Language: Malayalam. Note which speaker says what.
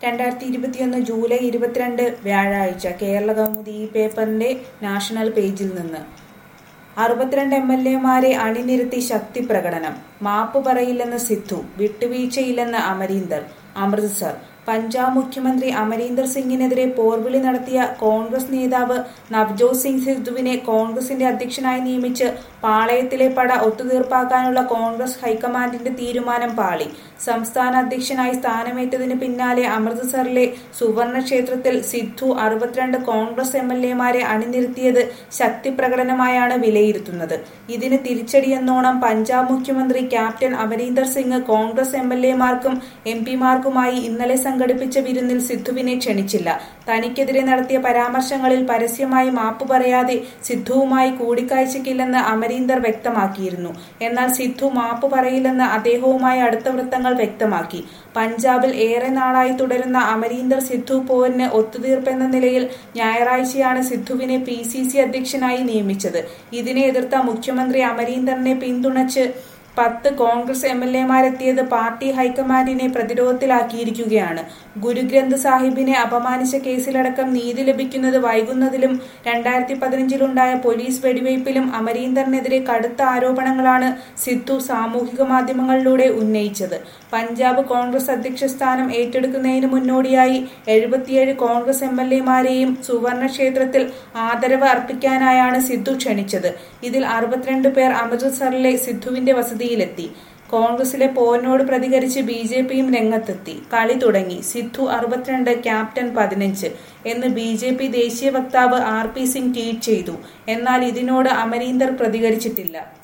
Speaker 1: രണ്ടായിരത്തി ഇരുപത്തിയൊന്ന് ജൂലൈ ഇരുപത്തിരണ്ട് വ്യാഴാഴ്ച കേരള കൗമുദി ഈ പേപ്പറിന്റെ നാഷണൽ പേജിൽ നിന്ന് അറുപത്തിരണ്ട് എം എൽ എമാരെ അണിനിരത്തി ശക്തി പ്രകടനം മാപ്പ് പറയില്ലെന്ന് സിദ്ധു വിട്ടുവീഴ്ചയില്ലെന്ന് അമരീന്ദർ അമൃത്സർ പഞ്ചാബ് മുഖ്യമന്ത്രി അമരീന്ദർ സിംഗിനെതിരെ പോർവിളി നടത്തിയ കോൺഗ്രസ് നേതാവ് നവ്ജോത് സിംഗ് സിദ്ധുവിനെ കോൺഗ്രസിന്റെ അധ്യക്ഷനായി നിയമിച്ച് പാളയത്തിലെ പട ഒത്തുതീർപ്പാക്കാനുള്ള കോൺഗ്രസ് ഹൈക്കമാൻഡിന്റെ തീരുമാനം പാളി സംസ്ഥാന അധ്യക്ഷനായി സ്ഥാനമേറ്റതിന് പിന്നാലെ അമൃത്സറിലെ സുവർണ ക്ഷേത്രത്തിൽ സിദ്ധു അറുപത്തിരണ്ട് കോൺഗ്രസ് എം എൽ എമാരെ അണിനിരത്തിയത് ശക്തി പ്രകടനമായാണ് വിലയിരുത്തുന്നത് ഇതിന് തിരിച്ചടിയെന്നോണം പഞ്ചാബ് മുഖ്യമന്ത്രി captain Amarinder Singh Congress M L എമാർക്കും എം പിമാർക്കുമായി ഇന്നലെ സംഘടിപ്പിച്ച വിരുന്നിൽ സിദ്ധുവിനെ ക്ഷണിച്ചില്ല തനിക്കെതിരെ നടത്തിയ പരാമർശങ്ങളിൽ പരസ്യമായി മാപ്പ് പറയാതെ സിദ്ധുവുമായി കൂടിക്കാഴ്ചയ്ക്കില്ലെന്ന് അമരീന്ദർ വ്യക്തമാക്കിയിരുന്നു എന്നാൽ സിദ്ധു മാപ്പ് പറയില്ലെന്ന് അദ്ദേഹവുമായി അടുത്ത വൃത്തങ്ങൾ വ്യക്തമാക്കി പഞ്ചാബിൽ ഏറെ നാളായി തുടരുന്ന അമരീന്ദർ സിദ്ധു പോരിന് ഒത്തുതീർപ്പെന്ന നിലയിൽ ഞായറാഴ്ചയാണ് സിദ്ധുവിനെ പി സി സി അധ്യക്ഷനായി നിയമിച്ചത് ഇതിനെ എതിർത്ത മുഖ്യമന്ത്രി അമരീന്ദറിനെ പിന്തുണച്ച് പത്ത് കോൺഗ്രസ് എം എൽ എമാരെത്തിയത് പാർട്ടി ഹൈക്കമാൻഡിനെ പ്രതിരോധത്തിലാക്കിയിരിക്കുകയാണ് ഗുരുഗ്രന്ഥ് സാഹിബിനെ അപമാനിച്ച കേസിലടക്കം നീതി ലഭിക്കുന്നത് വൈകുന്നതിലും രണ്ടായിരത്തി പതിനഞ്ചിലുണ്ടായ പോലീസ് വെടിവയ്പിലും അമരീന്ദറിനെതിരെ കടുത്ത ആരോപണങ്ങളാണ് സിദ്ധു സാമൂഹിക മാധ്യമങ്ങളിലൂടെ ഉന്നയിച്ചത് പഞ്ചാബ് കോൺഗ്രസ് അധ്യക്ഷ സ്ഥാനം ഏറ്റെടുക്കുന്നതിന് മുന്നോടിയായി എഴുപത്തിയേഴ് കോൺഗ്രസ് എം എൽ എമാരെയും സുവർണ ക്ഷേത്രത്തിൽ ആദരവ് അർപ്പിക്കാനായാണ് സിദ്ധു ക്ഷണിച്ചത് ഇതിൽ അറുപത്തിരണ്ട് പേർ അമൃത്സറിലെ സിദ്ധുവിന്റെ വസതിയിലെത്തി കോൺഗ്രസിലെ പോരിനോട് പ്രതികരിച്ച് ബി ജെ പിയും രംഗത്തെത്തി കളി തുടങ്ങി സിദ്ധു അറുപത്തിരണ്ട് ക്യാപ്റ്റൻ പതിനഞ്ച് എന്ന് ബി ജെ പി ദേശീയ വക്താവ് ആർ പി സിംഗ് ട്വീറ്റ് ചെയ്തു എന്നാൽ ഇതിനോട് അമരീന്ദർ പ്രതികരിച്ചിട്ടില്ല